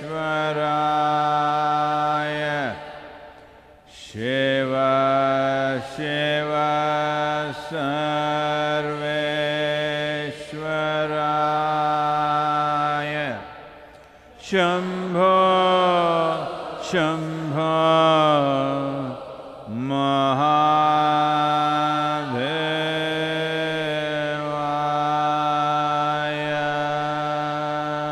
शिव शिव सर्वेश्वराय शम्भो शम्भो महादेवाय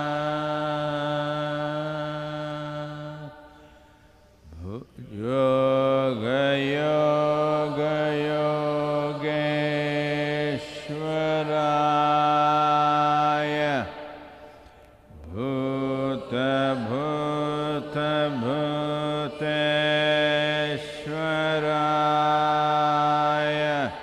योगयोगयोगेश्वराय भूतभूतभूतेश्वराय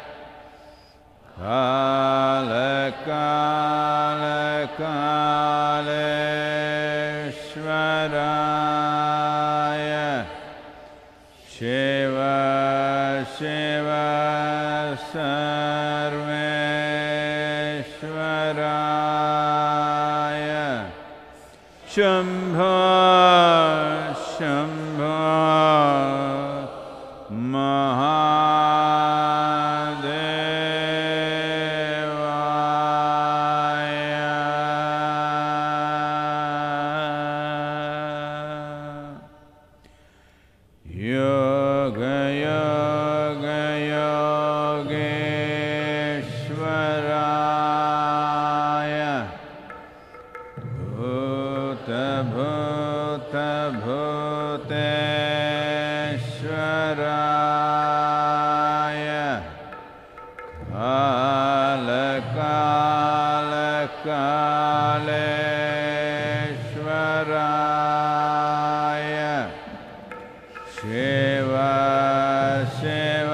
कालकालकालेश्वराय शिव शिव सर्वेश्वराय शम्भो शम्भो महादेवाय योगयोगयोगेश्वराय भूतभूतभूतेश्वराय कालकालकालेश्वराय शिव शिव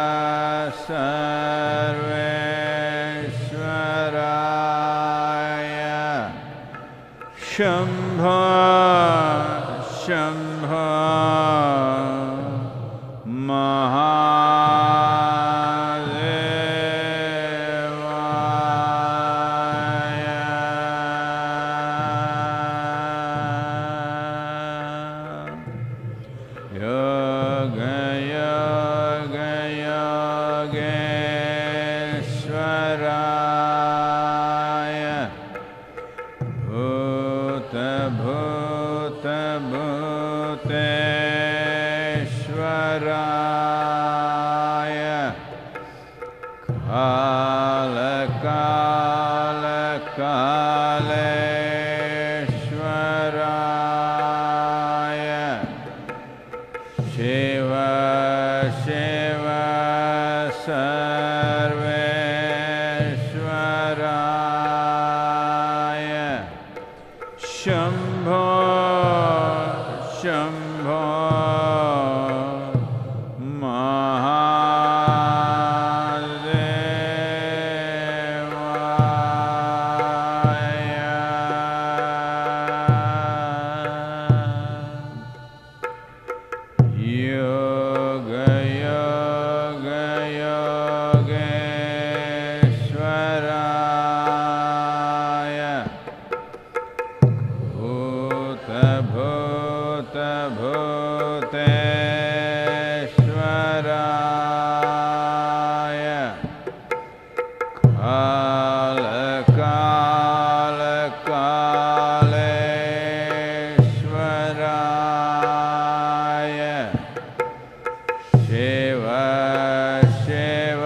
सर्वेश्वराय शम्भो शम्भो महादेवाय योगयोगयोगेश्वराय भूतभूतभूतेश्वराय कालकालकालेश्वराय शिव शिव सर्वेश्वराय शम्भो शम्भो महादेवाय योगयोगयोगेश्वराय भूतभूतभूतेश्वराय कालकालकालेश्वराय शिव शिव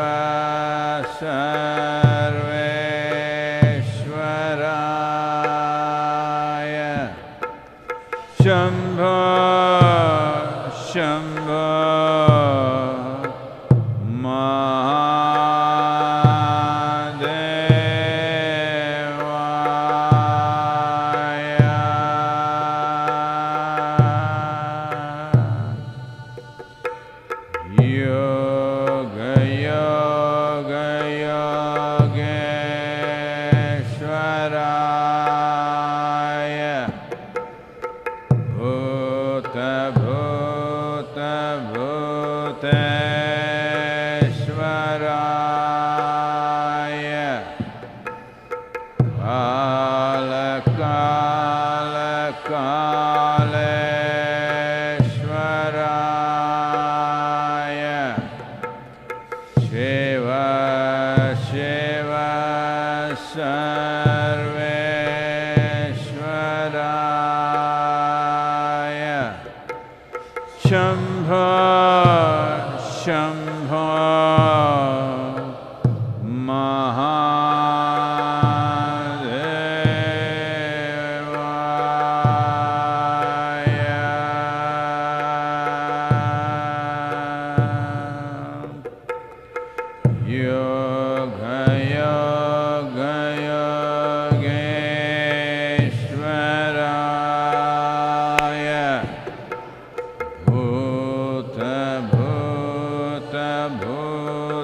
सर्वेश्वराय शम्भो शम्भो महादेवाय योगयोगयोगेश्वराय भूतभूतभूतेश्वराय Kamaleshwaraya Shiva Shiva Sarveshwaraya Shambho Shambho Mahadevaya Yoga Yoga Yogeshwaraya Bhuta Bhuta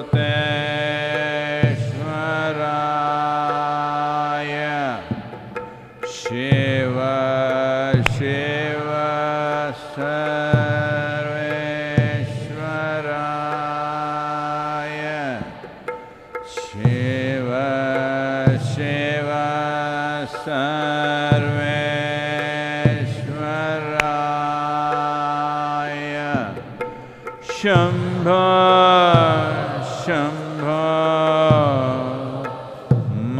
Bhuteshwaraya Shiva Shiva Sarveshwaraya Shiva Shiva Sarveshwaraya Shambho Shambho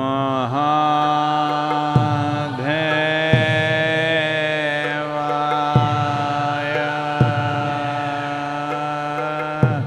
Mahadevaya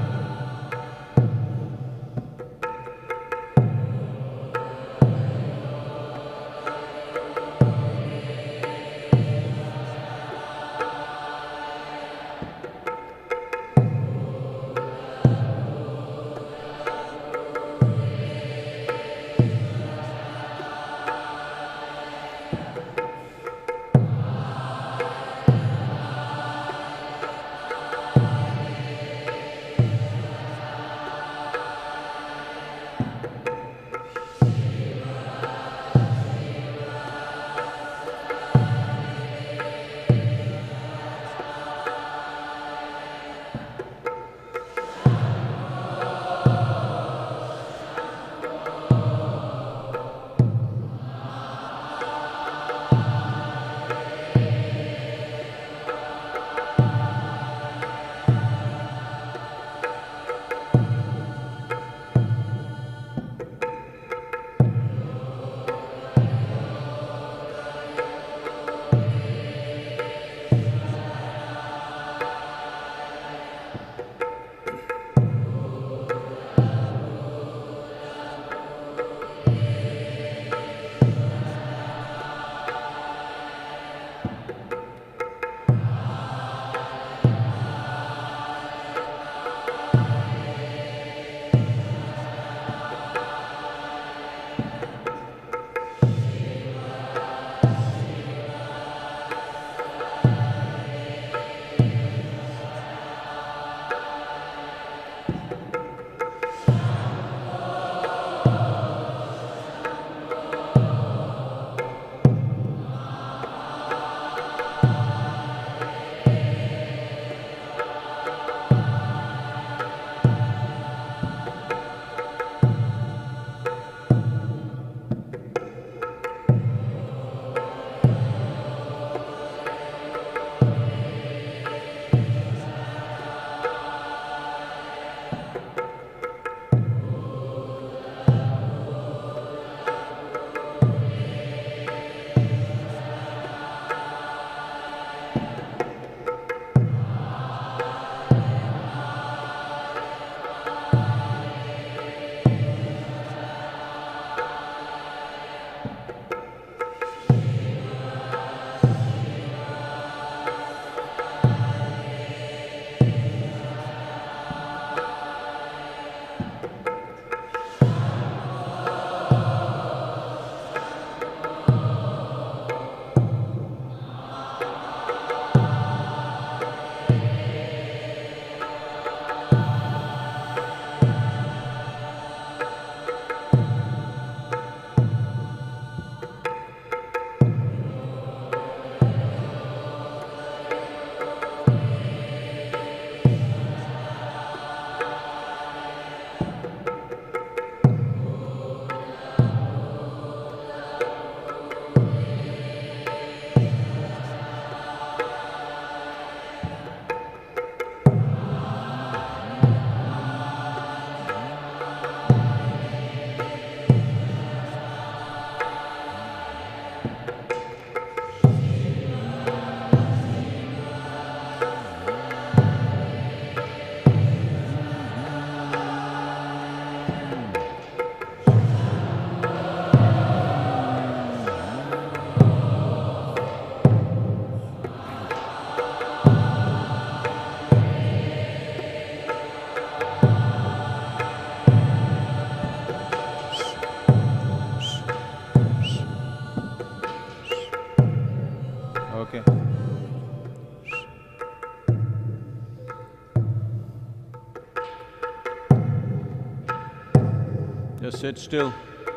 Just sit still.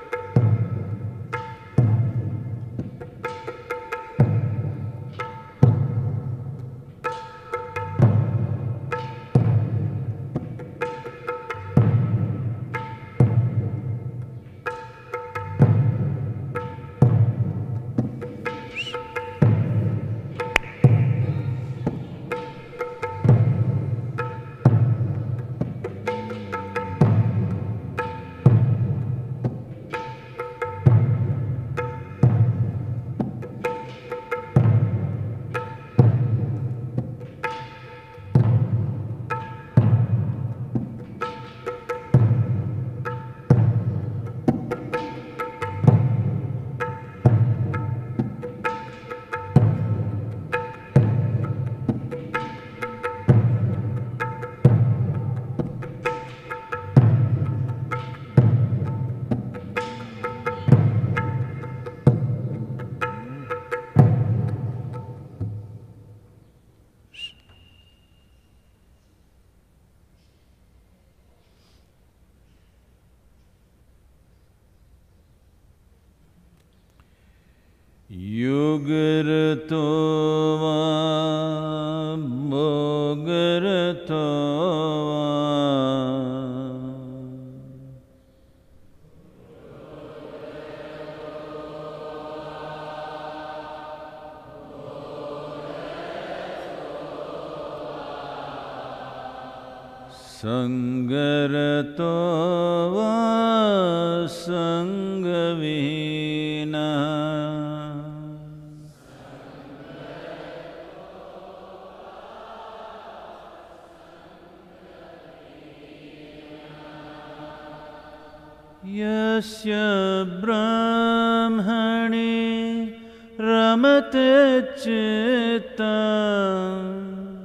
युगरतो वा भोगरतो वा सङ्गरतो वा सङ्गविहीनः यस्य ब्राह्मणे रमते चित्तम्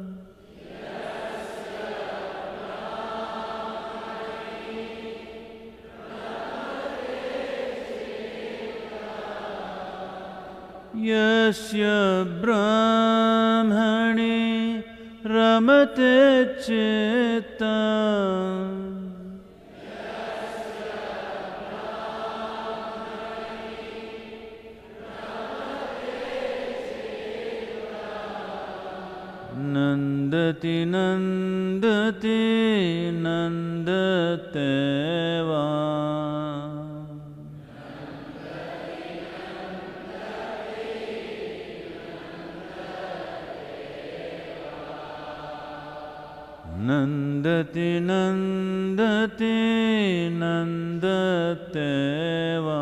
यस्य ब्राह्मणे रमते चित्तम् नन्दति नन्दति नन्दते वा नन्दति नन्दति नन्दते वा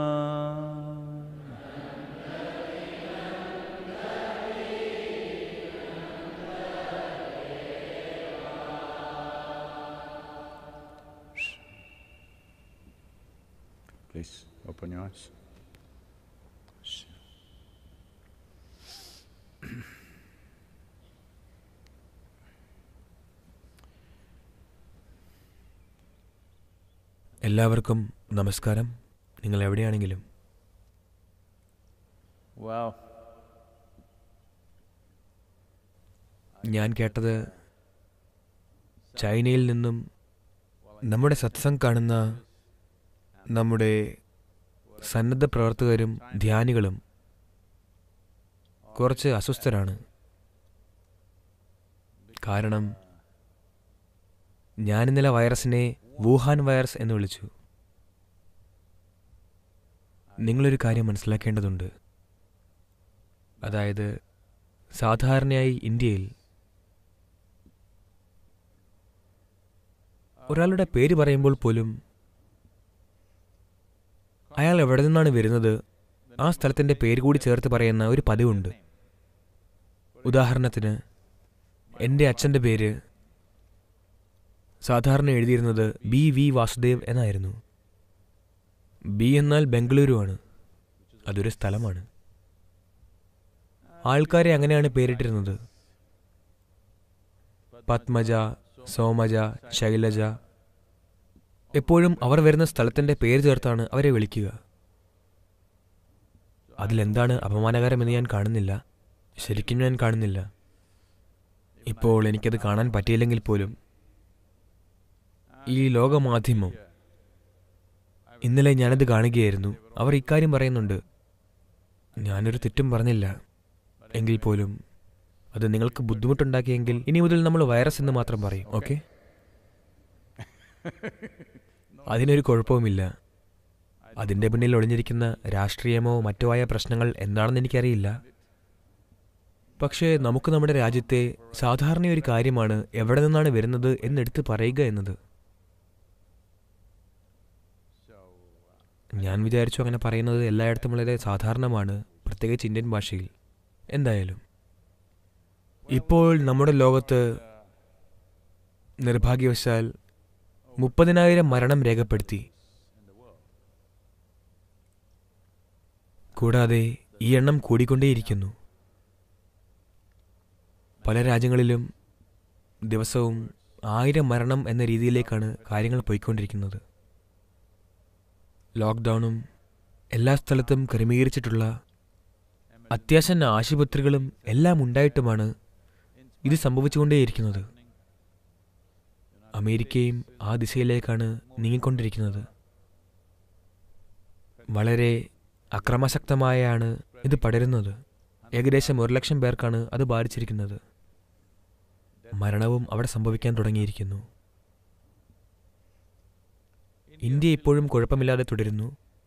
Please open your eyes. എല്ലാവർക്കും നമസ്കാരം നിങ്ങൾ എവിടെയാണെങ്കിലും Wow. ഞാൻ കേട്ടത് ചൈനയിൽ നിന്നും നമ്മുടെ സത്സംഗ് കാണുന്ന നമ്മുടെ സന്നദ്ധ പ്രവർത്തകരും ധ്യാനികളും കുറച്ച് അസ്വസ്ഥരാണ് കാരണം ഞാൻ ഇന്നലെ വൈറസിനെ വുഹാൻ വൈറസ് എന്ന് വിളിച്ചു നിങ്ങളൊരു കാര്യം മനസ്സിലാക്കേണ്ടതുണ്ട് അതായത് സാധാരണയായി ഇന്ത്യയിൽ ഒരാളുടെ പേര് പറയുമ്പോൾ പോലും അയാൾ എവിടെ നിന്നാണ് വരുന്നത് ആ സ്ഥലത്തിൻ്റെ പേര് കൂടി ചേർത്ത് പറയുന്ന ഒരു പതിവുണ്ട് ഉദാഹരണത്തിന് എൻ്റെ അച്ഛൻ്റെ പേര് സാധാരണ എഴുതിയിരുന്നത് ബി വി വാസുദേവ് എന്നായിരുന്നു ബി എന്നാൽ ബംഗളൂരു ആണ് അതൊരു സ്ഥലമാണ് ആൾക്കാരെ അങ്ങനെയാണ് പേരിട്ടിരുന്നത് പത്മജ സോമജ ശൈലജ എപ്പോഴും അവർ വരുന്ന സ്ഥലത്തിൻ്റെ പേര് ചേർത്താണ് അവരെ വിളിക്കുക അതിലെന്താണ് അപമാനകരമെന്ന് ഞാൻ കാണുന്നില്ല ശരിക്കും ഞാൻ കാണുന്നില്ല ഇപ്പോൾ എനിക്കത് കാണാൻ പറ്റിയില്ലെങ്കിൽ പോലും ഈ ലോകമാധ്യമം ഇന്നലെ ഞാനത് കാണുകയായിരുന്നു അവർ ഇക്കാര്യം പറയുന്നുണ്ട് ഞാനൊരു തെറ്റും പറഞ്ഞില്ല എങ്കിൽ പോലും അത് നിങ്ങൾക്ക് ബുദ്ധിമുട്ടുണ്ടാക്കിയെങ്കിൽ ഇനി മുതൽ നമ്മൾ വൈറസ് എന്ന് മാത്രം പറയും ഓക്കെ അതിനൊരു കുഴപ്പവുമില്ല അതിൻ്റെ പിന്നിൽ ഒളിഞ്ഞിരിക്കുന്ന രാഷ്ട്രീയമോ മറ്റോ ആയ പ്രശ്നങ്ങൾ എന്താണെന്ന് എനിക്കറിയില്ല പക്ഷേ നമുക്ക് നമ്മുടെ രാജ്യത്തെ സാധാരണ ഒരു കാര്യമാണ് എവിടെ നിന്നാണ് വരുന്നത് എന്നെടുത്ത് പറയുക എന്നത് ഞാൻ വിചാരിച്ചു അങ്ങനെ പറയുന്നത് എല്ലായിടത്തും വളരെ സാധാരണമാണ് പ്രത്യേകിച്ച് ഇന്ത്യൻ ഭാഷയിൽ എന്തായാലും ഇപ്പോൾ നമ്മുടെ ലോകത്ത് നിർഭാഗ്യവശാൽ മുപ്പതിനായിരം മരണം രേഖപ്പെടുത്തി കൂടാതെ ഈ എണ്ണം കൂടിക്കൊണ്ടേയിരിക്കുന്നു പല രാജ്യങ്ങളിലും ദിവസവും ആയിരം മരണം എന്ന രീതിയിലേക്കാണ് കാര്യങ്ങൾ പോയിക്കൊണ്ടിരിക്കുന്നത് ലോക്ക്ഡൗണും എല്ലാ സ്ഥലത്തും ക്രമീകരിച്ചിട്ടുള്ള അത്യാസന്ന ആശുപത്രികളും എല്ലാം ഉണ്ടായിട്ടുമാണ് ഇത് സംഭവിച്ചുകൊണ്ടേയിരിക്കുന്നത് അമേരിക്കയും ആ ദിശയിലേക്കാണ് നീങ്ങിക്കൊണ്ടിരിക്കുന്നത് വളരെ അക്രമാസക്തമായാണ് ഇത് പടരുന്നത് ഏകദേശം ഒരു ലക്ഷം പേർക്കാണ് അത് ബാധിച്ചിരിക്കുന്നത് മരണവും അവിടെ സംഭവിക്കാൻ തുടങ്ങിയിരിക്കുന്നു ഇന്ത്യ ഇപ്പോഴും കുഴപ്പമില്ലാതെ തുടരുന്നു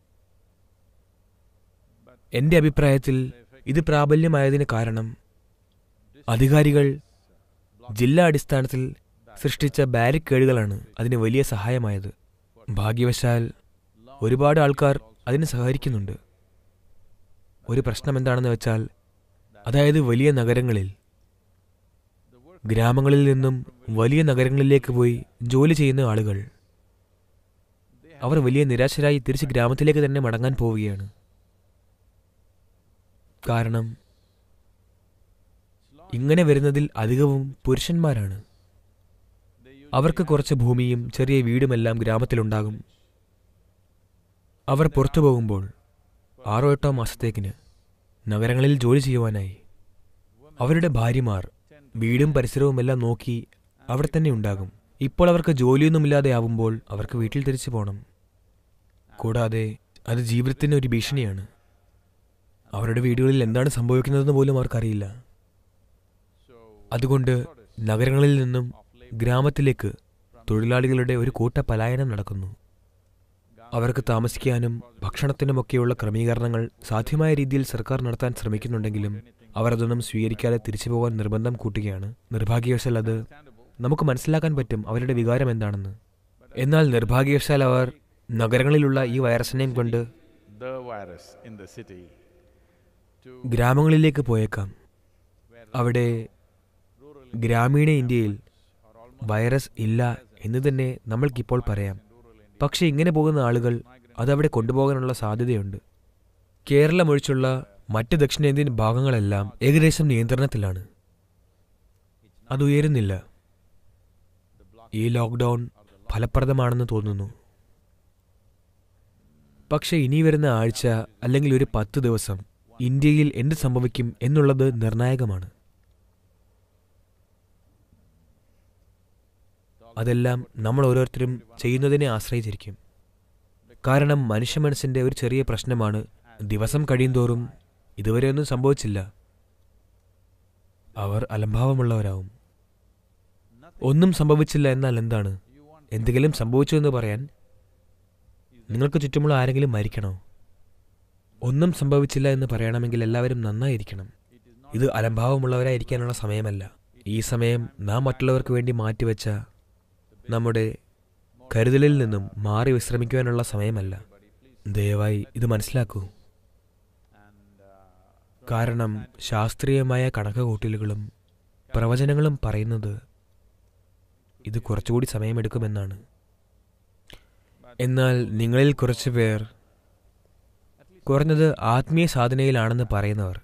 എൻ്റെ അഭിപ്രായത്തിൽ ഇത് പ്രാബല്യമായതിന് കാരണം അധികാരികൾ ജില്ലാ അടിസ്ഥാനത്തിൽ സൃഷ്ടിച്ച ബാരിക്കേഡുകളാണ് അതിന് വലിയ സഹായമായത് ഭാഗ്യവശാൽ ഒരുപാട് ആൾക്കാർ അതിന് സഹകരിക്കുന്നുണ്ട് ഒരു പ്രശ്നം എന്താണെന്ന് വെച്ചാൽ അതായത് വലിയ നഗരങ്ങളിൽ ഗ്രാമങ്ങളിൽ നിന്നും വലിയ നഗരങ്ങളിലേക്ക് പോയി ജോലി ചെയ്യുന്ന ആളുകൾ അവർ വലിയ നിരാശരായി തിരിച്ച് ഗ്രാമത്തിലേക്ക് തന്നെ മടങ്ങാൻ പോവുകയാണ് കാരണം ഇങ്ങനെ വരുന്നതിൽ അധികവും പുരുഷന്മാരാണ് അവർക്ക് കുറച്ച് ഭൂമിയും ചെറിയ വീടുമെല്ലാം ഗ്രാമത്തിലുണ്ടാകും അവർ പുറത്തു പോകുമ്പോൾ ആറോ എട്ടോ മാസത്തേക്കിന് നഗരങ്ങളിൽ ജോലി ചെയ്യുവാനായി അവരുടെ ഭാര്യമാർ വീടും പരിസരവും എല്ലാം നോക്കി അവിടെ തന്നെ ഉണ്ടാകും ഇപ്പോൾ അവർക്ക് ജോലിയൊന്നുമില്ലാതെ ആവുമ്പോൾ അവർക്ക് വീട്ടിൽ തിരിച്ചു പോകണം കൂടാതെ അത് ജീവിതത്തിന് ഒരു ഭീഷണിയാണ് അവരുടെ വീടുകളിൽ എന്താണ് സംഭവിക്കുന്നതെന്ന് പോലും അവർക്കറിയില്ല അതുകൊണ്ട് നഗരങ്ങളിൽ നിന്നും ഗ്രാമത്തിലേക്ക് തൊഴിലാളികളുടെ ഒരു കൂട്ട പലായനം നടക്കുന്നു അവർക്ക് താമസിക്കാനും ഭക്ഷണത്തിനുമൊക്കെയുള്ള ക്രമീകരണങ്ങൾ സാധ്യമായ രീതിയിൽ സർക്കാർ നടത്താൻ ശ്രമിക്കുന്നുണ്ടെങ്കിലും അവർ അതൊന്നും സ്വീകരിക്കാതെ തിരിച്ചു പോകാൻ നിർബന്ധം കൂട്ടുകയാണ് നിർഭാഗ്യവശാൽ അത് നമുക്ക് മനസ്സിലാക്കാൻ പറ്റും അവരുടെ വികാരം എന്താണെന്ന് എന്നാൽ നിർഭാഗ്യവശാൽ അവർ നഗരങ്ങളിലുള്ള ഈ വൈറസിനെയും കൊണ്ട് the virus in the city to ഗ്രാമങ്ങളിലേക്ക് പോയേക്കാം അവിടെ ഗ്രാമീണ ഇന്ത്യയിൽ വൈറസ് ഇല്ല എന്ന് തന്നെ നമ്മൾക്കിപ്പോൾ പറയാം പക്ഷേ ഇങ്ങനെ പോകുന്ന ആളുകൾ അതവിടെ കൊണ്ടുപോകാനുള്ള സാധ്യതയുണ്ട് കേരളം ഒഴിച്ചുള്ള മറ്റ് ദക്ഷിണേന്ത്യൻ ഭാഗങ്ങളെല്ലാം ഏകദേശം നിയന്ത്രണത്തിലാണ് അത് ഉയരുന്നില്ല ഈ ലോക്ക്ഡൗൺ ഫലപ്രദമാണെന്ന് തോന്നുന്നു പക്ഷേ ഇനി വരുന്ന ആഴ്ച അല്ലെങ്കിൽ ഒരു പത്ത് ദിവസം ഇന്ത്യയിൽ എന്ത് സംഭവിക്കും എന്നുള്ളത് നിർണായകമാണ് അതെല്ലാം നമ്മൾ ഓരോരുത്തരും ചെയ്യുന്നതിനെ ആശ്രയിച്ചിരിക്കും കാരണം മനുഷ്യ മനസ്സിൻ്റെ ഒരു ചെറിയ പ്രശ്നമാണ് ദിവസം കഴിയുന്തോറും ഇതുവരെ ഒന്നും സംഭവിച്ചില്ല അവർ അലംഭാവമുള്ളവരാവും ഒന്നും സംഭവിച്ചില്ല എന്നാൽ എന്താണ് എന്തെങ്കിലും സംഭവിച്ചു എന്ന് പറയാൻ നിങ്ങൾക്ക് ചുറ്റുമുള്ള ആരെങ്കിലും മരിക്കണോ ഒന്നും സംഭവിച്ചില്ല എന്ന് പറയണമെങ്കിൽ എല്ലാവരും നന്നായിരിക്കണം ഇത് അലംഭാവമുള്ളവരായിരിക്കാനുള്ള സമയമല്ല ഈ സമയം നാം മറ്റുള്ളവർക്ക് വേണ്ടി മാറ്റിവെച്ച നമ്മുടെ കരുതലിൽ നിന്നും മാറി വിശ്രമിക്കുവാനുള്ള സമയമല്ല ദയവായി ഇത് മനസ്സിലാക്കൂ കാരണം ശാസ്ത്രീയമായ കണക്കുകൂട്ടലുകളും പ്രവചനങ്ങളും പറയുന്നത് ഇത് കുറച്ചുകൂടി സമയമെടുക്കുമെന്നാണ് എന്നാൽ നിങ്ങളിൽ കുറച്ച് പേർ കുറഞ്ഞത് ആത്മീയ സാധനയിലാണെന്ന് പറയുന്നവർ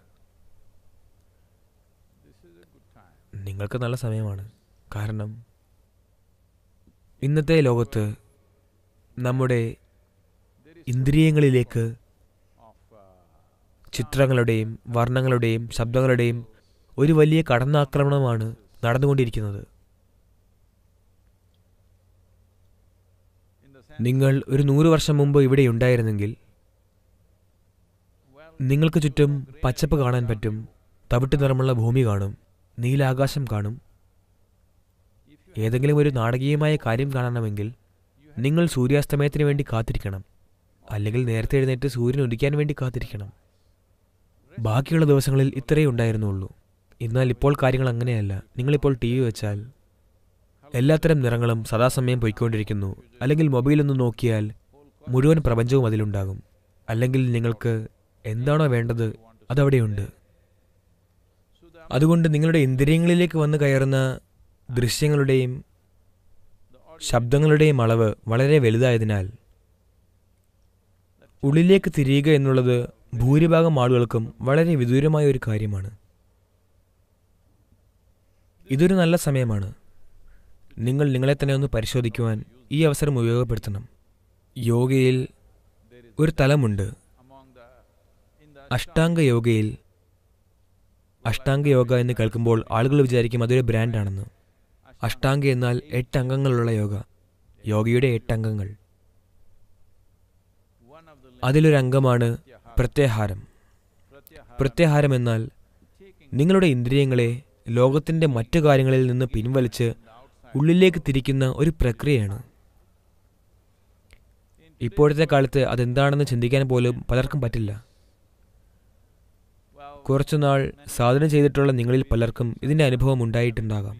നിങ്ങൾക്ക് നല്ല സമയമാണ് കാരണം ഇന്നത്തെ ലോകത്ത് നമ്മുടെ ഇന്ദ്രിയങ്ങളിലേക്ക് ചിത്രങ്ങളുടെയും വർണ്ണങ്ങളുടെയും ശബ്ദങ്ങളുടെയും ഒരു വലിയ കടന്നാക്രമണമാണ് നടന്നുകൊണ്ടിരിക്കുന്നത് നിങ്ങൾ ഒരു നൂറ് വർഷം മുമ്പ് ഇവിടെ ഉണ്ടായിരുന്നെങ്കിൽ നിങ്ങൾക്ക് ചുറ്റും പച്ചപ്പ് കാണാൻ പറ്റും തവിട്ട് നിറമുള്ള ഭൂമി കാണും നീലാകാശം കാണും ഏതെങ്കിലും ഒരു നാടകീയമായ കാര്യം കാണണമെങ്കിൽ നിങ്ങൾ സൂര്യാസ്തമയത്തിന് വേണ്ടി കാത്തിരിക്കണം അല്ലെങ്കിൽ നേരത്തെ എഴുന്നേറ്റ് സൂര്യൻ ഉദിക്കാൻ വേണ്ടി കാത്തിരിക്കണം ബാക്കിയുള്ള ദിവസങ്ങളിൽ ഇത്രയേ ഉണ്ടായിരുന്നുള്ളൂ എന്നാൽ ഇപ്പോൾ കാര്യങ്ങൾ അങ്ങനെയല്ല നിങ്ങളിപ്പോൾ ടി വി വെച്ചാൽ എല്ലാത്തരം നിറങ്ങളും സദാസമയം പോയിക്കൊണ്ടിരിക്കുന്നു അല്ലെങ്കിൽ മൊബൈലൊന്ന് നോക്കിയാൽ മുഴുവൻ പ്രപഞ്ചവും അതിലുണ്ടാകും അല്ലെങ്കിൽ നിങ്ങൾക്ക് എന്താണോ വേണ്ടത് അതവിടെയുണ്ട് അതുകൊണ്ട് നിങ്ങളുടെ ഇന്ദ്രിയങ്ങളിലേക്ക് വന്നു കയറുന്ന ദൃശ്യങ്ങളുടെയും ശബ്ദങ്ങളുടെയും അളവ് വളരെ വലുതായതിനാൽ ഉള്ളിലേക്ക് തിരിയുക എന്നുള്ളത് ഭൂരിഭാഗം ആളുകൾക്കും വളരെ വിദൂരമായ ഒരു കാര്യമാണ് ഇതൊരു നല്ല സമയമാണ് നിങ്ങൾ നിങ്ങളെ തന്നെ ഒന്ന് പരിശോധിക്കുവാൻ ഈ അവസരം ഉപയോഗപ്പെടുത്തണം യോഗയിൽ ഒരു തലമുണ്ട് അഷ്ടാംഗ യോഗയിൽ അഷ്ടാംഗ യോഗ എന്ന് കേൾക്കുമ്പോൾ ആളുകൾ വിചാരിക്കും അതൊരു ബ്രാൻഡാണെന്ന് അഷ്ടാംഗ എന്നാൽ എട്ട് അംഗങ്ങളുള്ള യോഗ യോഗയുടെ എട്ട് അംഗങ്ങൾ അതിലൊരു അംഗമാണ് പ്രത്യാഹാരം പ്രത്യാഹാരം എന്നാൽ നിങ്ങളുടെ ഇന്ദ്രിയങ്ങളെ ലോകത്തിൻ്റെ മറ്റു കാര്യങ്ങളിൽ നിന്ന് പിൻവലിച്ച് ഉള്ളിലേക്ക് തിരിക്കുന്ന ഒരു പ്രക്രിയയാണ് ഇപ്പോഴത്തെ കാലത്ത് അതെന്താണെന്ന് ചിന്തിക്കാൻ പോലും പലർക്കും പറ്റില്ല കുറച്ചുനാൾ സാധന ചെയ്തിട്ടുള്ള നിങ്ങളിൽ പലർക്കും ഇതിന്റെ അനുഭവം ഉണ്ടായിട്ടുണ്ടാകാം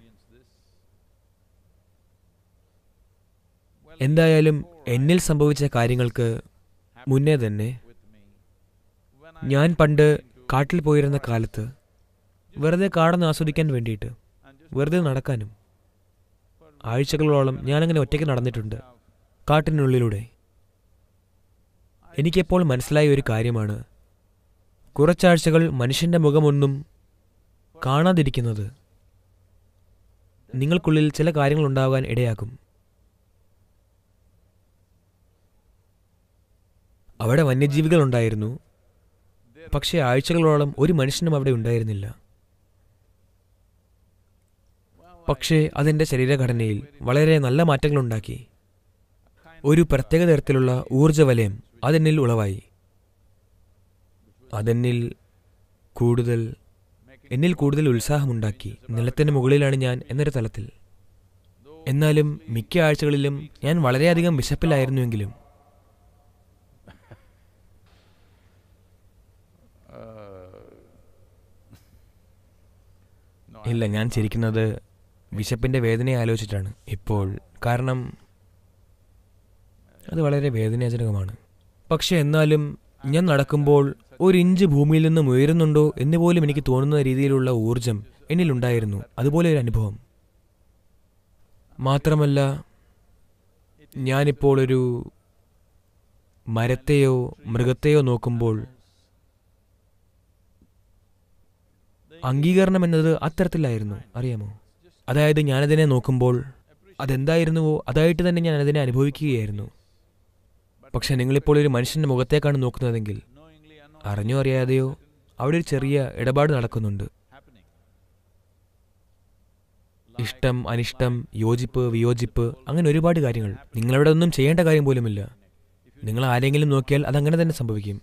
എന്തായാലും എന്നിൽ സംഭവിച്ച കാര്യങ്ങൾക്ക് മുന്നേ തന്നെ ഞാൻ പണ്ട് കാട്ടിൽ പോയിരുന്ന കാലത്ത് വെറുതെ കാടൊന്ന് ആസ്വദിക്കാൻ വേണ്ടിയിട്ട് വെറുതെ നടക്കാനും ആഴ്ചകളോളം ഞാനങ്ങനെ ഒറ്റയ്ക്ക് നടന്നിട്ടുണ്ട് കാട്ടിനുള്ളിലൂടെ എനിക്കെപ്പോൾ മനസ്സിലായ ഒരു കാര്യമാണ് കുറച്ചാഴ്ചകൾ മനുഷ്യന്റെ മുഖമൊന്നും കാണാതിരിക്കുന്നത് നിങ്ങൾക്കുള്ളിൽ ചില കാര്യങ്ങൾ ഉണ്ടാകാൻ ഇടയാക്കും അവിടെ വന്യജീവികൾ ഉണ്ടായിരുന്നു പക്ഷേ ആഴ്ചകളോളം ഒരു മനുഷ്യനും അവിടെ ഉണ്ടായിരുന്നില്ല പക്ഷേ അതെന്റെ ശരീരഘടനയിൽ വളരെ നല്ല മാറ്റങ്ങൾ ഉണ്ടാക്കി ഒരു പ്രത്യേക തരത്തിലുള്ള ഊർജ്ജവലയം അതെന്നിൽ ഉളവായി അതെന്നിൽ കൂടുതൽ എന്നിൽ കൂടുതൽ ഉത്സാഹമുണ്ടാക്കി നിലത്തിന് മുകളിലാണ് ഞാൻ എന്നൊരു തലത്തിൽ എന്നാലും മിക്ക ആഴ്ചകളിലും ഞാൻ വളരെയധികം വിശപ്പിലായിരുന്നുവെങ്കിലും ഇല്ല ഞാൻ ചിരിക്കുന്നത് വിശപ്പിന്റെ വേദനയെ ആലോചിച്ചിട്ടാണ് ഇപ്പോൾ കാരണം അത് വളരെ വേദനാജനകമാണ് പക്ഷെ എന്നാലും ഞാൻ നടക്കുമ്പോൾ ഒരു ഇഞ്ച് ഭൂമിയിൽ നിന്നും ഉയരുന്നുണ്ടോ എന്ന് പോലും എനിക്ക് തോന്നുന്ന രീതിയിലുള്ള ഊർജം എന്നിലുണ്ടായിരുന്നു അതുപോലെ ഒരു അനുഭവം മാത്രമല്ല ഞാനിപ്പോൾ ഒരു മരത്തെയോ മൃഗത്തെയോ നോക്കുമ്പോൾ അംഗീകരണം എന്നത് അത്തരത്തിലായിരുന്നു അറിയാമോ അതായത് ഞാനതിനെ നോക്കുമ്പോൾ അതെന്തായിരുന്നുവോ അതായിട്ട് തന്നെ ഞാൻ അതിനെ അനുഭവിക്കുകയായിരുന്നു പക്ഷെ നിങ്ങളിപ്പോൾ ഒരു മനുഷ്യന്റെ മുഖത്തേക്കാണ് നോക്കുന്നതെങ്കിൽ അറിഞ്ഞോ അറിയാതെയോ അവിടെ ഒരു ചെറിയ ഇടപാട് നടക്കുന്നുണ്ട് ഇഷ്ടം അനിഷ്ടം യോജിപ്പ് വിയോജിപ്പ് അങ്ങനെ ഒരുപാട് കാര്യങ്ങൾ നിങ്ങളവിടെ ഒന്നും ചെയ്യേണ്ട കാര്യം പോലുമില്ല നിങ്ങൾ ആരെങ്കിലും നോക്കിയാൽ അതങ്ങനെ തന്നെ സംഭവിക്കും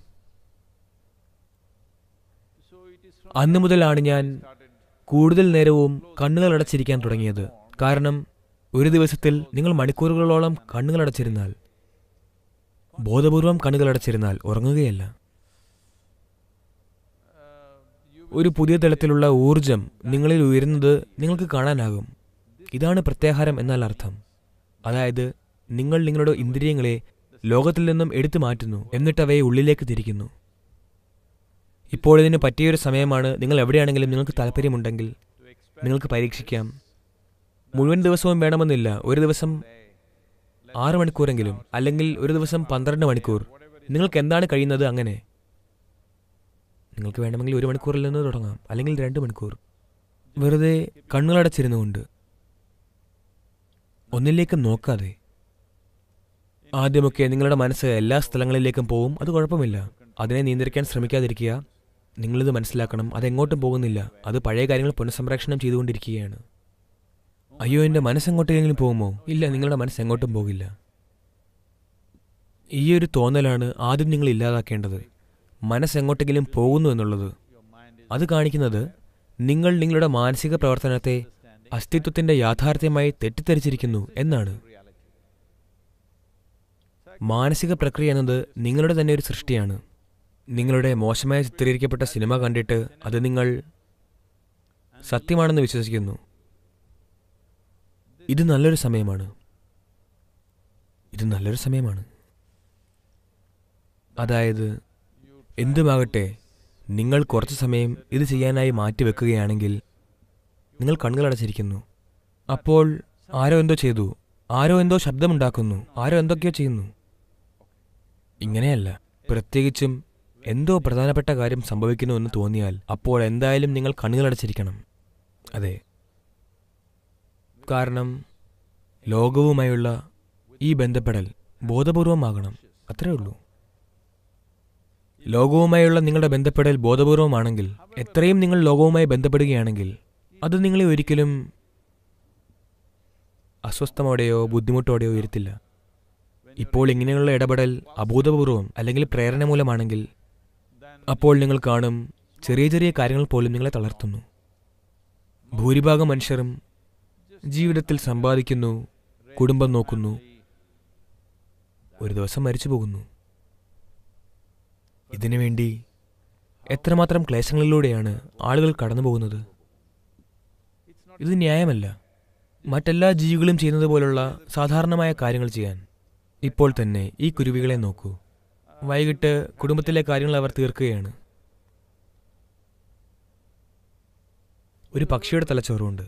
അന്നു മുതലാണ് ഞാൻ കൂടുതൽ നേരവും കണ്ണുകൾ അടച്ചിരിക്കാൻ തുടങ്ങിയത് കാരണം ഒരു ദിവസത്തിൽ നിങ്ങൾ മണിക്കൂറുകളോളം കണ്ണുകൾ അടച്ചിരുന്നാൽ ബോധപൂർവം കണ്ണുകൾ അടച്ചിരുന്നാൽ ഉറങ്ങുകയല്ല ഒരു പുതിയ തലത്തിലുള്ള ഊർജം നിങ്ങളിൽ ഉയരുന്നത് നിങ്ങൾക്ക് കാണാനാകും ഇതാണ് പ്രത്യാഹാരം എന്നാൽ അർത്ഥം അതായത് നിങ്ങൾ നിങ്ങളുടെ ഇന്ദ്രിയങ്ങളെ ലോകത്തിൽ നിന്നും എടുത്തു മാറ്റുന്നു എന്നിട്ട് അവയെ ഉള്ളിലേക്ക് തിരിക്കുന്നു ഇപ്പോൾ ഇതിന് പറ്റിയൊരു സമയമാണ് നിങ്ങൾ എവിടെയാണെങ്കിലും നിങ്ങൾക്ക് താല്പര്യമുണ്ടെങ്കിൽ നിങ്ങൾക്ക് പരീക്ഷിക്കാം മുഴുവൻ ദിവസവും വേണമെന്നില്ല ഒരു ദിവസം ആറ് മണിക്കൂറെങ്കിലും അല്ലെങ്കിൽ ഒരു ദിവസം പന്ത്രണ്ട് മണിക്കൂർ നിങ്ങൾക്ക് എന്താണ് കഴിയുന്നത് അങ്ങനെ നിങ്ങൾക്ക് വേണമെങ്കിൽ ഒരു മണിക്കൂറിൽ നിന്ന് തുടങ്ങാം അല്ലെങ്കിൽ രണ്ട് മണിക്കൂർ വെറുതെ കണ്ണുകളടച്ചിരുന്നുകൊണ്ട് ഒന്നിലേക്ക് നോക്കാതെ ആദ്യമൊക്കെ നിങ്ങളുടെ മനസ്സ് എല്ലാ സ്ഥലങ്ങളിലേക്കും പോവും അത് കുഴപ്പമില്ല അതിനെ നിയന്ത്രിക്കാൻ ശ്രമിക്കാതിരിക്കുക നിങ്ങളിത് മനസ്സിലാക്കണം അതെങ്ങോട്ടും പോകുന്നില്ല അത് പഴയ കാര്യങ്ങൾ പുനഃസംപ്രേഷണം ചെയ്തുകൊണ്ടിരിക്കുകയാണ് അയ്യോ എൻ്റെ മനസ്സെങ്ങോട്ടെങ്കിലും പോകുമോ ഇല്ല നിങ്ങളുടെ മനസ്സ് എങ്ങോട്ടും പോകില്ല ഈ ഒരു തോന്നലാണ് ആദ്യം നിങ്ങൾ ഇല്ലാതാക്കേണ്ടത് മനസ്സെങ്ങോട്ടെങ്കിലും പോകുന്നു എന്നുള്ളത് അത് കാണിക്കുന്നത് നിങ്ങൾ നിങ്ങളുടെ മാനസിക പ്രവർത്തനത്തെ അസ്തിത്വത്തിന്റെ യാഥാർത്ഥ്യമായി തെറ്റിദ്ധരിച്ചിരിക്കുന്നു എന്നാണ് മാനസിക പ്രക്രിയ എന്നത് നിങ്ങളുടെ തന്നെ ഒരു സൃഷ്ടിയാണ് നിങ്ങളുടെ മോശമായി ചിത്രീകരിക്കപ്പെട്ട സിനിമ കണ്ടിട്ട് അത് നിങ്ങൾ സത്യമാണെന്ന് വിശ്വസിക്കുന്നു ഇത് നല്ലൊരു സമയമാണ് ഇത് നല്ലൊരു സമയമാണ് അതായത് എന്തുമാകട്ടെ നിങ്ങൾ കുറച്ച് സമയം ഇത് ചെയ്യാനായി മാറ്റിവെക്കുകയാണെങ്കിൽ നിങ്ങൾ കണ്ണുകളടച്ചിരിക്കുന്നു അപ്പോൾ ആരോ എന്തോ ചെയ്തു ആരോ എന്തോ ശബ്ദമുണ്ടാക്കുന്നു ആരോ എന്തൊക്കെയോ ചെയ്യുന്നു ഇങ്ങനെയല്ല പ്രത്യേകിച്ചും എന്തോ പ്രധാനപ്പെട്ട കാര്യം സംഭവിക്കുന്നു എന്ന് തോന്നിയാൽ അപ്പോൾ എന്തായാലും നിങ്ങൾ കണ്ണുകളടച്ചിരിക്കണം അതെ കാരണം ലോകവുമായുള്ള ഈ ബന്ധപ്പെടൽ ബോധപൂർവമാകണം അത്രേ ഉള്ളൂ ലോകവുമായുള്ള നിങ്ങളുടെ ബന്ധപ്പെടൽ ബോധപൂർവമാണെങ്കിൽ എത്രയും നിങ്ങൾ ലോകവുമായി ബന്ധപ്പെടുകയാണെങ്കിൽ അത് നിങ്ങളെ ഒരിക്കലും അസ്വസ്ഥമോടെയോ ബുദ്ധിമുട്ടോടെയോ ഇരുത്തില്ല ഇപ്പോൾ ഇങ്ങനെയുള്ള ഇടപെടൽ അബോധപൂർവം അല്ലെങ്കിൽ പ്രേരണ മൂലമാണെങ്കിൽ അപ്പോൾ നിങ്ങൾ കാണും ചെറിയ ചെറിയ കാര്യങ്ങൾ പോലും നിങ്ങളെ തളർത്തുന്നു ഭൂരിഭാഗം മനുഷ്യരും ജീവിതത്തിൽ സമ്പാദിക്കുന്നു കുടുംബം നോക്കുന്നു ഒരു ദിവസം മരിച്ചു പോകുന്നു ഇതിനുവേണ്ടി എത്രമാത്രം ക്ലേശങ്ങളിലൂടെയാണ് ആളുകൾ കടന്നു പോകുന്നത് ഇത് ന്യായമല്ല മറ്റെല്ലാ ജീവികളും ചെയ്യുന്നത് പോലുള്ള സാധാരണമായ കാര്യങ്ങൾ ചെയ്യാൻ ഇപ്പോൾ തന്നെ ഈ കുരുവികളെ നോക്കൂ വൈകിട്ട് കുടുംബത്തിലെ കാര്യങ്ങൾ അവർ തീർക്കുകയാണ് ഒരു പക്ഷിയുടെ തലച്ചോറുണ്ട്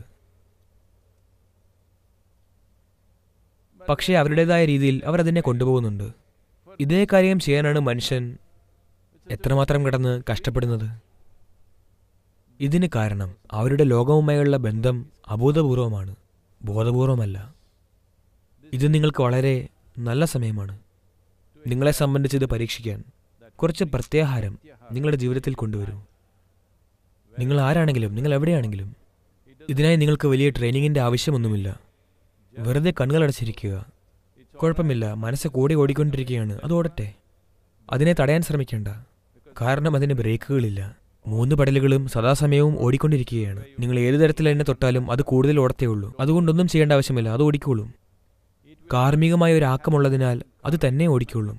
പക്ഷേ അവരുടേതായ രീതിയിൽ അവർ അതിനെ കൊണ്ടുപോകുന്നുണ്ട് ഇതേ കാര്യം ചെയ്യാനാണ് മനുഷ്യൻ എത്രമാത്രം കിടന്ന് കഷ്ടപ്പെടുന്നത് ഇതിന് കാരണം അവരുടെ ലോകവുമായുള്ള ബന്ധം അബോധപൂർവമാണ് ബോധപൂർവമല്ല ഇത് നിങ്ങൾക്ക് വളരെ നല്ല സമയമാണ് നിങ്ങളെ സംബന്ധിച്ച് ഇത് പരീക്ഷിക്കാൻ കുറച്ച് പ്രത്യാഹാരം നിങ്ങളുടെ ജീവിതത്തിൽ കൊണ്ടുവരൂ നിങ്ങൾ ആരാണെങ്കിലും നിങ്ങൾ എവിടെയാണെങ്കിലും ഇതിനായി നിങ്ങൾക്ക് വലിയ ട്രെയിനിങ്ങിന്റെ ആവശ്യമൊന്നുമില്ല വെറുതെ കണ്ണുകളടച്ചിരിക്കുക കുഴപ്പമില്ല മനസ്സ് കൂടി ഓടിക്കൊണ്ടിരിക്കുകയാണ് അത് ഓടട്ടെ അതിനെ തടയാൻ ശ്രമിക്കേണ്ട കാരണം അതിന് ബ്രേക്കുകളില്ല മൂന്ന് പടലുകളും സദാസമയവും ഓടിക്കൊണ്ടിരിക്കുകയാണ് നിങ്ങൾ ഏത് തരത്തിൽ എന്നെ തൊട്ടാലും അത് കൂടുതൽ ഓടത്തേ ഉള്ളൂ അതുകൊണ്ടൊന്നും ചെയ്യേണ്ട ആവശ്യമില്ല അത് ഓടിക്കോളും കാർമ്മികമായ ഒരു ആക്കമുള്ളതിനാൽ അത് തന്നെ ഓടിക്കോളും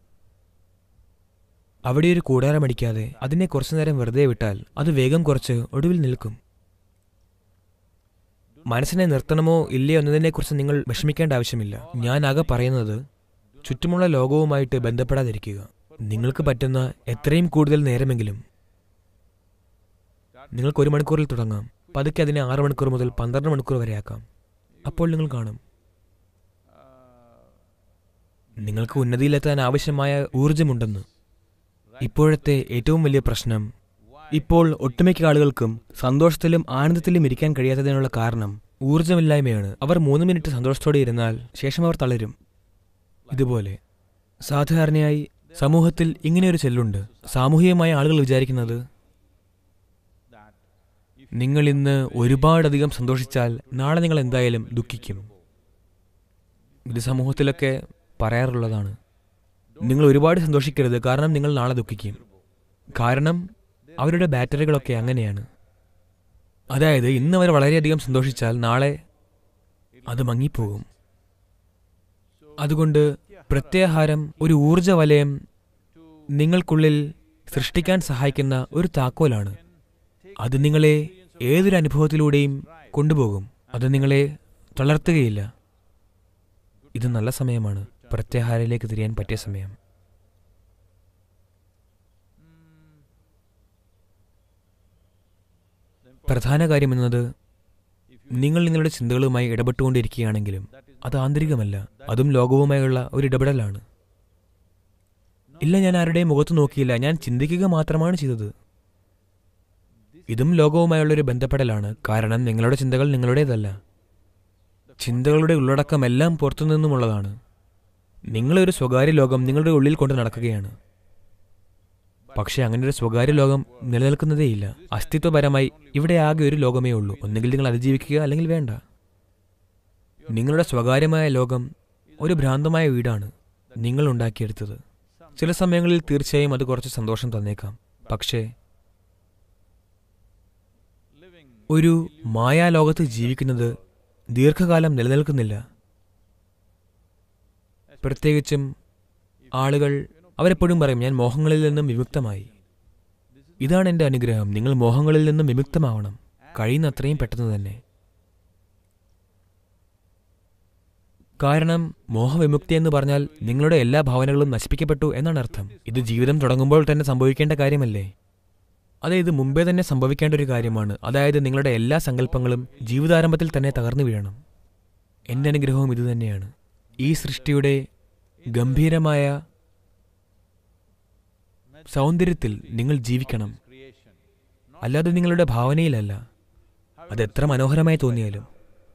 അവിടെ ഒരു കൂടാരമടിക്കാതെ അതിനെ കുറച്ചു നേരം വെറുതെ വിട്ടാൽ അത് വേഗം കുറച്ച് ഒടുവിൽ നിൽക്കും മനസ്സിനെ നിർത്തണമോ ഇല്ലയോ എന്നതിനെക്കുറിച്ച് നിങ്ങൾ വിഷമിക്കേണ്ട ആവശ്യമില്ല ഞാൻ ആകെ പറയുന്നത് ചുറ്റുമുള്ള ലോകവുമായിട്ട് ബന്ധപ്പെടാതിരിക്കുക നിങ്ങൾക്ക് പറ്റുന്ന എത്രയും കൂടുതൽ നേരമെങ്കിലും നിങ്ങൾക്ക് ഒരു മണിക്കൂറിൽ തുടങ്ങാം പതുക്കെ അതിനെ ആറ് മണിക്കൂർ മുതൽ പന്ത്രണ്ട് മണിക്കൂർ വരെ ആക്കാം അപ്പോൾ നിങ്ങൾ കാണും നിങ്ങൾക്ക് ഉന്നതിയിലെത്താൻ ആവശ്യമായ ഊർജമുണ്ടെന്ന് ഇപ്പോഴത്തെ ഏറ്റവും വലിയ പ്രശ്നം ഇപ്പോൾ ഒട്ടുമിക്ക ആളുകൾക്കും സന്തോഷത്തിലും ആനന്ദത്തിലും ഇരിക്കാൻ കഴിയാത്തതിനുള്ള കാരണം ഊർജമില്ലായ്മയാണ് അവർ മൂന്ന് മിനിറ്റ് സന്തോഷത്തോടെ ഇരുന്നാൽ ശേഷം അവർ തളരും ഇതുപോലെ സാധാരണയായി സമൂഹത്തിൽ ഇങ്ങനെയൊരു ചെല്ലുണ്ട് സാമൂഹികമായ ആളുകൾ വിചാരിക്കുന്നത് നിങ്ങൾ ഇന്ന് ഒരുപാടധികം സന്തോഷിച്ചാൽ നാളെ നിങ്ങൾ എന്തായാലും ദുഃഖിക്കും ഇത് സമൂഹത്തിലൊക്കെ പറയാറുള്ളതാണ് നിങ്ങൾ ഒരുപാട് സന്തോഷിക്കരുത് കാരണം നിങ്ങൾ നാളെ ദുഃഖിക്കും കാരണം അവരുടെ ബാറ്ററികളൊക്കെ അങ്ങനെയാണ് അതായത് ഇന്ന് അവർ വളരെയധികം സന്തോഷിച്ചാൽ നാളെ അത് മങ്ങിപ്പോകും അതുകൊണ്ട് പ്രത്യാഹാരം ഒരു ഊർജ വലയം നിങ്ങൾക്കുള്ളിൽ സൃഷ്ടിക്കാൻ സഹായിക്കുന്ന ഒരു താക്കോലാണ് അത് നിങ്ങളെ ഏതൊരു അനുഭവത്തിലൂടെയും കൊണ്ടുപോകും അത് നിങ്ങളെ തളർത്തുകയില്ല ഇത് നല്ല സമയമാണ് പ്രത്യാഹാരയിലേക്ക് തിരിയാൻ പറ്റിയ സമയം പ്രധാന കാര്യമെന്നത് നിങ്ങൾ നിങ്ങളുടെ ചിന്തകളുമായി ഇടപെട്ടുകൊണ്ടിരിക്കുകയാണെങ്കിലും അത് ആന്തരികമല്ല അതും ലോകവുമായുള്ള ഒരു ഇടപെടലാണ് ഇല്ല ഞാൻ ആരുടെയും മുഖത്ത് നോക്കിയില്ല ഞാൻ ചിന്തിക്കുക മാത്രമാണ് ചെയ്തത് ഇതും ലോകവുമായുള്ള ഒരു ബന്ധപ്പെടലാണ് കാരണം നിങ്ങളുടെ ചിന്തകൾ നിങ്ങളുടേതല്ല ചിന്തകളുടെ ഉള്ളടക്കമെല്ലാം പുറത്തുനിന്നുമുള്ളതാണ് നിങ്ങളൊരു സ്വകാര്യ ലോകം നിങ്ങളുടെ ഉള്ളിൽ കൊണ്ട് നടക്കുകയാണ് പക്ഷെ അങ്ങനെ ഒരു സ്വകാര്യ ലോകം നിലനിൽക്കുന്നതേയില്ല അസ്തിത്വപരമായി ഇവിടെ ആകെ ഒരു ലോകമേ ഉള്ളൂ ഒന്നുകിൽ നിങ്ങൾ അതിജീവിക്കുക അല്ലെങ്കിൽ വേണ്ട നിങ്ങളുടെ സ്വകാര്യമായ ലോകം ഒരു ഭ്രാന്തമായ വീടാണ് നിങ്ങൾ ഉണ്ടാക്കിയെടുത്തത് ചില സമയങ്ങളിൽ തീർച്ചയായും അത് കുറച്ച് സന്തോഷം തന്നേക്കാം പക്ഷേ ഒരു മായാലോകത്ത് ജീവിക്കുന്നത് ദീർഘകാലം നിലനിൽക്കുന്നില്ല പ്രത്യേകിച്ചും ആളുകൾ അവരെപ്പോഴും പറയും ഞാൻ മോഹങ്ങളിൽ നിന്നും വിമുക്തമായി ഇതാണ് എൻ്റെ അനുഗ്രഹം നിങ്ങൾ മോഹങ്ങളിൽ നിന്നും വിമുക്തമാവണം കഴിയുന്നത്രയും പെട്ടെന്ന് തന്നെ കാരണം മോഹവിമുക്തി എന്ന് പറഞ്ഞാൽ നിങ്ങളുടെ എല്ലാ ഭാവനകളും നശിപ്പിക്കപ്പെട്ടു എന്നാണ് അർത്ഥം ഇത് ജീവിതം തുടങ്ങുമ്പോൾ തന്നെ സംഭവിക്കേണ്ട കാര്യമല്ലേ അതെ ഇത് മുമ്പേ തന്നെ സംഭവിക്കേണ്ട ഒരു കാര്യമാണ് അതായത് നിങ്ങളുടെ എല്ലാ സങ്കല്പങ്ങളും ജീവിതാരംഭത്തിൽ തന്നെ തകർന്നു വീഴണം എൻ്റെ അനുഗ്രഹവും ഇതുതന്നെയാണ് ഈ സൃഷ്ടിയുടെ ഗംഭീരമായ സൗന്ദര്യത്തിൽ നിങ്ങൾ ജീവിക്കണം അല്ലാതെ നിങ്ങളുടെ ഭാവനയിലല്ല അതെത്ര മനോഹരമായി തോന്നിയാലും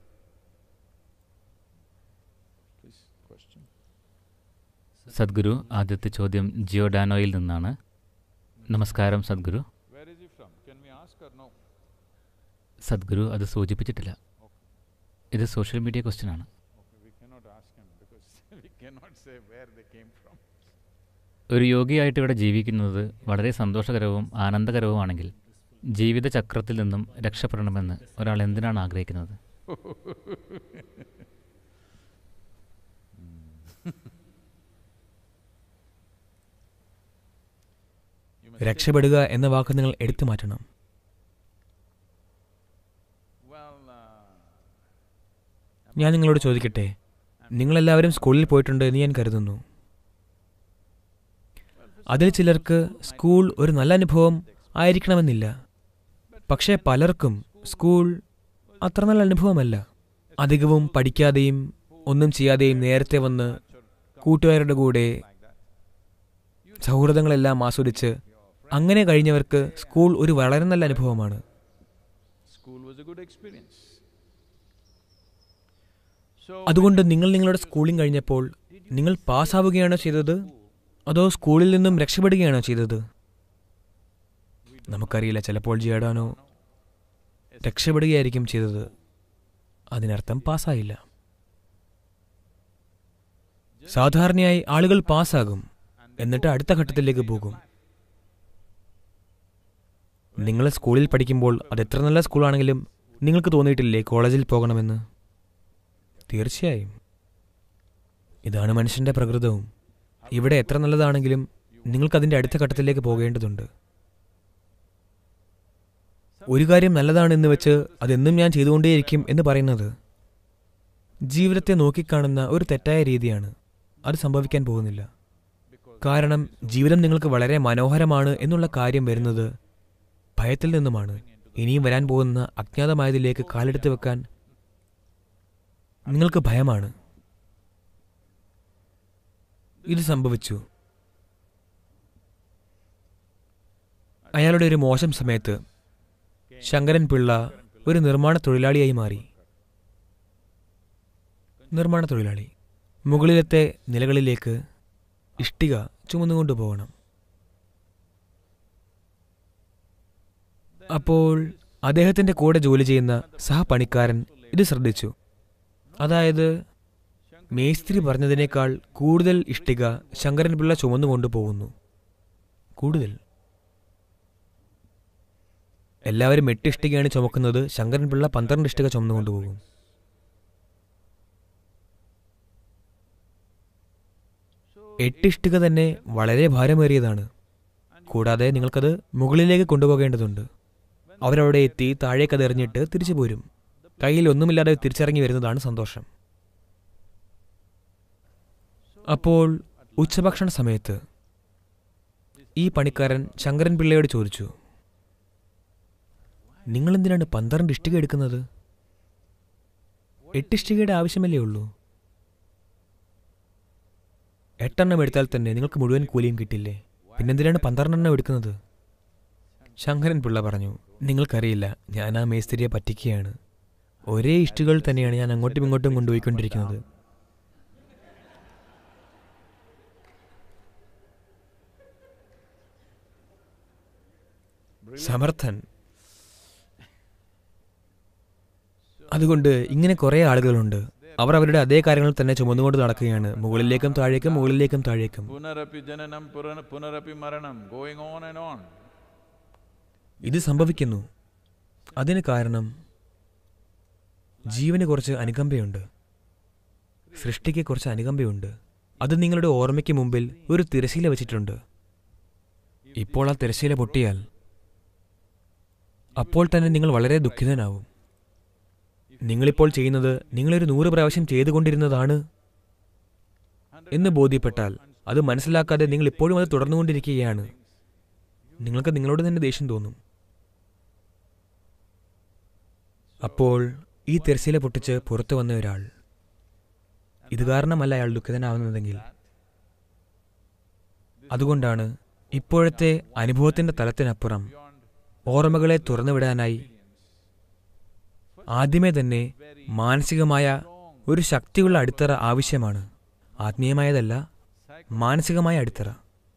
സദ്ഗുരു ആദ്യത്തെ ചോദ്യം ജിയോഡാനോയിൽ നിന്നാണ് നമസ്കാരം Sadhguru Where is he from? Can we ask or no? Sadhguru അത് സൂചിപ്പിച്ചിട്ടില്ല ഇത് സോഷ്യൽ മീഡിയ ക്വസ്റ്റ്യൻ ആണ് Okay, we cannot ask him because we cannot say where they came from. ഒരു യോഗിയായിട്ട് ഇവിടെ ജീവിക്കുന്നത് വളരെ സന്തോഷകരവും ആനന്ദകരവുമാണെങ്കിൽ ജീവിതചക്രത്തിൽ നിന്നും രക്ഷപ്പെടണമെന്ന് ഒരാൾ എന്തിനാണ് ആഗ്രഹിക്കുന്നത് You must രക്ഷപ്പെടുക എന്ന വാക്ക് നിങ്ങൾ എടുത്തു മാറ്റണം Well, uh, ഞാൻ നിങ്ങളോട് ചോദിക്കട്ടെ നിങ്ങളെല്ലാവരും സ്കൂളിൽ പോയിട്ടുണ്ട് എന്ന് ഞാൻ കരുതുന്നു അതിൽ ചിലർക്ക് സ്കൂൾ ഒരു നല്ല അനുഭവം ആയിരിക്കണമെന്നില്ല പക്ഷേ പലർക്കും സ്കൂൾ അത്ര നല്ല അനുഭവമല്ല അധികവും പഠിക്കാതെയും ഒന്നും ചെയ്യാതെയും നേരത്തെ വന്ന് കൂട്ടുകാരുടെ കൂടെ സൗഹൃദങ്ങളെല്ലാം ആസ്വദിച്ച് അങ്ങനെ കഴിഞ്ഞവർക്ക് സ്കൂൾ ഒരു വളരെ നല്ല അനുഭവമാണ് school was a good experience. So, അതുകൊണ്ട് നിങ്ങൾ നിങ്ങളുടെ സ്കൂളിംഗ് കഴിഞ്ഞപ്പോൾ നിങ്ങൾ പാസ്സാവുകയാണോ ചെയ്തത് അതോ സ്കൂളിൽ നിന്നും രക്ഷപ്പെടുകയാണോ ചെയ്തത് നമുക്കറിയില്ല ചിലപ്പോൾ ജിയാടാനോ രക്ഷപ്പെടുകയായിരിക്കും ചെയ്തത് അതിനർത്ഥം പാസ്സായില്ല സാധാരണയായി ആളുകൾ പാസ്സാകും എന്നിട്ട് അടുത്ത ഘട്ടത്തിലേക്ക് പോകും നിങ്ങൾ സ്കൂളിൽ പഠിക്കുമ്പോൾ അത് എത്ര നല്ല സ്കൂളാണെങ്കിലും നിങ്ങൾക്ക് തോന്നിയിട്ടില്ലേ കോളേജിൽ പോകണമെന്ന് തീർച്ചയായും ഇതാണ് മനുഷ്യന്റെ പ്രകൃതവും ഇവിടെ എത്ര നല്ലതാണെങ്കിലും നിങ്ങൾക്കതിൻ്റെ അടുത്ത ഘട്ടത്തിലേക്ക് പോകേണ്ടതുണ്ട് ഒരു കാര്യം നല്ലതാണെന്ന് വെച്ച് അതെന്നും ഞാൻ ചെയ്തുകൊണ്ടേയിരിക്കും എന്ന് പറയുന്നത് ജീവിതത്തെ നോക്കിക്കാണുന്ന ഒരു തെറ്റായ രീതിയാണ് അത് സംഭവിക്കാൻ പോകുന്നില്ല കാരണം ജീവിതം നിങ്ങൾക്ക് വളരെ മനോഹരമാണ് എന്നുള്ള കാര്യം വരുന്നത് ഭയത്തിൽ നിന്നുമാണ് ഇനിയും വരാൻ പോകുന്ന അജ്ഞാതമായതിലേക്ക് കാലെടുത്ത് വെക്കാൻ നിങ്ങൾക്ക് ഭയമാണ് ഇത് സംഭവിച്ചു അയാളുടെ ഒരു മോശം സമയത്ത് ശങ്കരൻ പിള്ള ഒരു നിർമ്മാണ തൊഴിലാളിയായി മാറി നിർമ്മാണ തൊഴിലാളി മുകളിലത്തെ നിലകളിലേക്ക് ഇഷ്ടിക ചുമന്നുകൊണ്ടു പോകണം അപ്പോൾ അദ്ദേഹത്തിന്റെ കൂടെ ജോലി ചെയ്യുന്ന സഹപണിക്കാരൻ ഇത് ശ്രദ്ധിച്ചു അതായത് മേസ്ത്രി പറഞ്ഞതിനേക്കാൾ കൂടുതൽ ഇഷ്ടിക ശങ്കരൻ പിള്ള ചുമന്നുകൊണ്ടു പോകുന്നു കൂടുതൽ എല്ലാവരും എട്ട് ഇഷ്ടികയാണ് ചുമക്കുന്നത് ശങ്കരൻ പിള്ള പന്ത്രണ്ട് ഇഷ്ടിക ചുമന്നുകൊണ്ടു പോകും എട്ട് ഇഷ്ടിക തന്നെ വളരെ ഭാരമേറിയതാണ് കൂടാതെ നിങ്ങൾക്കത് മുകളിലേക്ക് കൊണ്ടുപോകേണ്ടതുണ്ട് അവരവിടെ എത്തി താഴേക്കത് എറിഞ്ഞിട്ട് തിരിച്ചു പോരും കയ്യിൽ ഒന്നുമില്ലാതെ തിരിച്ചിറങ്ങി വരുന്നതാണ് സന്തോഷം അപ്പോൾ ഉച്ചഭക്ഷണ സമയത്ത് ഈ പണിക്കാരൻ ശങ്കരൻ പിള്ളയോട് ചോദിച്ചു നിങ്ങൾ എന്തിനാണ് പന്ത്രണ്ട് ഇഷ്ടിക എടുക്കുന്നത് എട്ട് ഇഷ്ടികയുടെ ആവശ്യമല്ലേ ഉള്ളൂ എട്ടെണ്ണം എടുത്താൽ തന്നെ നിങ്ങൾക്ക് മുഴുവൻ കൂലിയും കിട്ടില്ലേ പിന്നെന്തിനാണ് പന്ത്രണ്ടെണ്ണം എടുക്കുന്നത് ശങ്കരൻ പിള്ള പറഞ്ഞു നിങ്ങൾക്കറിയില്ല ഞാൻ ആ മേസ്തിരിയെ പറ്റിക്കുകയാണ് ഒരേ ഇഷ്ടികൾ തന്നെയാണ് ഞാൻ അങ്ങോട്ടും ഇങ്ങോട്ടും കൊണ്ടുപോയിക്കൊണ്ടിരിക്കുന്നത് സമർത്ഥൻ അതുകൊണ്ട് ഇങ്ങനെ കുറേ ആളുകളുണ്ട് അവർ അവരുടെ അതേ കാര്യങ്ങൾ തന്നെ ചുമന്നുകൊണ്ട് നടക്കുകയാണ് മുകളിലേക്കും താഴേക്കും മുകളിലേക്കും താഴേക്കും Punarapi jananam purana- punarapi maranam, going on and on. ഇത് സംഭവിക്കുന്നു അതിന് കാരണം ജീവന് കുറച്ച് അനുകമ്പയുണ്ട് സൃഷ്ടിക്ക് കുറച്ച് അനുകമ്പയുണ്ട് അത് നിങ്ങളുടെ ഓർമ്മയ്ക്ക് മുമ്പിൽ ഒരു തിരശീല വെച്ചിട്ടുണ്ട് ഇപ്പോൾ ആ തിരശീല പൊട്ടിയാൽ അപ്പോൾ തന്നെ നിങ്ങൾ വളരെ ദുഃഖിതനാവും നിങ്ങളിപ്പോൾ ചെയ്യുന്നത് നിങ്ങളൊരു നൂറ് പ്രാവശ്യം ചെയ്തുകൊണ്ടിരുന്നതാണ് എന്ന് ബോധ്യപ്പെട്ടാൽ അത് മനസ്സിലാക്കാതെ നിങ്ങൾ ഇപ്പോഴും അത് തുടർന്നുകൊണ്ടിരിക്കുകയാണ് നിങ്ങൾക്ക് നിങ്ങളോട് തന്നെ ദേഷ്യം തോന്നും അപ്പോൾ ഈ തിരശ്ശീല പൊട്ടിച്ച് പുറത്തു വന്ന ഒരാൾ ഇത് കാരണമല്ല അയാൾ ദുഃഖിതനാവുന്നതെങ്കിൽ അതുകൊണ്ടാണ് ഇപ്പോഴത്തെ അനുഭവത്തിന്റെ തലത്തിനപ്പുറം ഓർമ്മകളെ തുറന്നുവിടാനായി ആദ്യമേ തന്നെ മാനസികമായ ഒരു ശക്തിയുള്ള അടിത്തറ ആവശ്യമാണ് ആത്മീയമായതല്ല മാനസികമായ അടിത്തറ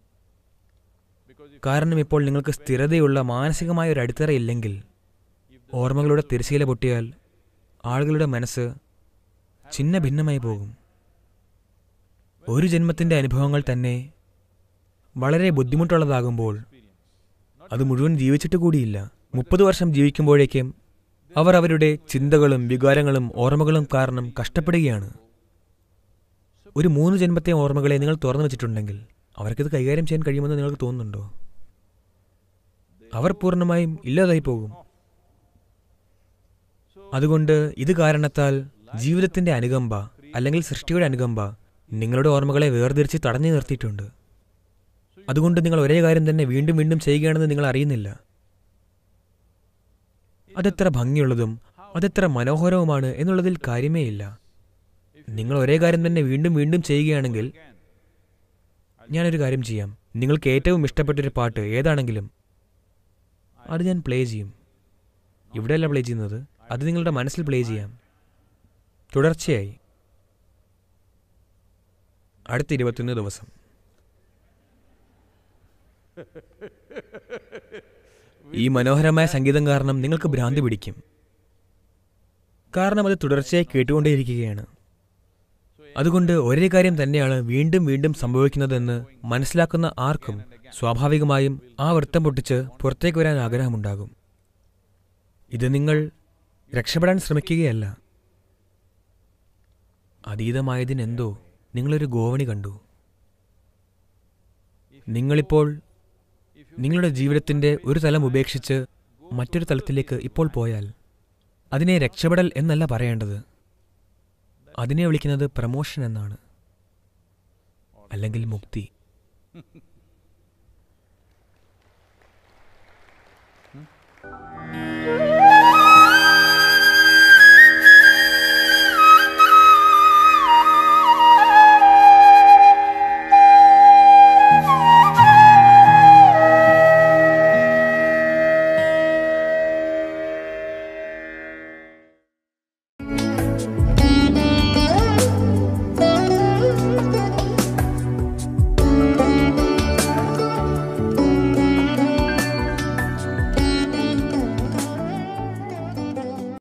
കാരണം ഇപ്പോൾ നിങ്ങൾക്ക് സ്ഥിരതയുള്ള മാനസികമായ ഒരു അടിത്തറ ഇല്ലെങ്കിൽ ഓർമ്മകളുടെ തിരശ്ശീല പൊട്ടിയാൽ ആളുകളുടെ മനസ്സ് ചിന്ന ഭിന്നമായി പോകും ഒരു ജന്മത്തിന്റെ അനുഭവങ്ങൾ തന്നെ വളരെ ബുദ്ധിമുട്ടുള്ളതാകുമ്പോൾ അത് മുഴുവൻ ജീവിച്ചിട്ട് കൂടിയില്ല മുപ്പത് വർഷം ജീവിക്കുമ്പോഴേക്കും അവർ അവരുടെ ചിന്തകളും വികാരങ്ങളും ഓർമ്മകളും കാരണം കഷ്ടപ്പെടുകയാണ് ഒരു മൂന്ന് ജന്മത്തെ ഓർമ്മകളെ നിങ്ങൾ തുറന്നു വെച്ചിട്ടുണ്ടെങ്കിൽ അവർക്കിത് കൈകാര്യം ചെയ്യാൻ കഴിയുമെന്ന് നിങ്ങൾക്ക് തോന്നുന്നുണ്ടോ അവർ പൂർണ്ണമായും ഇല്ലാതായി പോകും അതുകൊണ്ട് ഇത് കാരണത്താൽ ജീവിതത്തിന്റെ അനുകമ്പ അല്ലെങ്കിൽ സൃഷ്ടിയുടെ അനുകമ്പ നിങ്ങളുടെ ഓർമ്മകളെ വേർതിരിച്ച് തടഞ്ഞു നിർത്തിയിട്ടുണ്ട് അതുകൊണ്ട് നിങ്ങൾ ഒരേ കാര്യം തന്നെ വീണ്ടും വീണ്ടും ചെയ്യുകയാണെന്ന് നിങ്ങൾ അറിയുന്നില്ല അതെത്ര ഭംഗിയുള്ളതും അതെത്ര മനോഹരവുമാണ് എന്നുള്ളതിൽ കാര്യമേ ഇല്ല നിങ്ങൾ ഒരേ കാര്യം തന്നെ വീണ്ടും വീണ്ടും ചെയ്യുകയാണെങ്കിൽ ഞാനൊരു കാര്യം ചെയ്യാം നിങ്ങൾക്ക് ഏറ്റവും ഇഷ്ടപ്പെട്ടൊരു പാട്ട് ഏതാണെങ്കിലും അത് ഞാൻ പ്ലേ ചെയ്യും ഇവിടെയല്ല പ്ലേ ചെയ്യുന്നത് അത് നിങ്ങളുടെ മനസ്സിൽ പ്ലേ ചെയ്യാം തുടർച്ചയായി അടുത്ത ഇരുപത്തൊന്ന് ദിവസം ഈ മനോഹരമായ സംഗീതം കാരണം നിങ്ങൾക്ക് ഭ്രാന്തി പിടിക്കും കാരണം അത് തുടർച്ചയായി കേട്ടുകൊണ്ടേയിരിക്കുകയാണ് അതുകൊണ്ട് ഒരേ കാര്യം തന്നെയാണ് വീണ്ടും വീണ്ടും സംഭവിക്കുന്നതെന്ന് മനസ്സിലാക്കുന്ന ആർക്കും സ്വാഭാവികമായും ആ വൃത്തം പൊട്ടിച്ച് പുറത്തേക്ക് വരാൻ ആഗ്രഹമുണ്ടാകും ഇത് നിങ്ങൾ രക്ഷപ്പെടാൻ ശ്രമിക്കുകയല്ല അതീതമായതിനെന്തോ നിങ്ങളൊരു ഗോവണി കണ്ടു നിങ്ങളിപ്പോൾ നിങ്ങളുടെ ജീവിതത്തിന്റെ ഒരു തലം ഉപേക്ഷിച്ച് മറ്റൊരു തലത്തിലേക്ക് ഇപ്പോൾ പോയാൽ അതിനെ രക്ഷപ്പെടൽ എന്നല്ല പറയേണ്ടത് അതിനെ വിളിക്കുന്നത് പ്രമോഷൻ എന്നാണ് അല്ലെങ്കിൽ മുക്തി Hmm?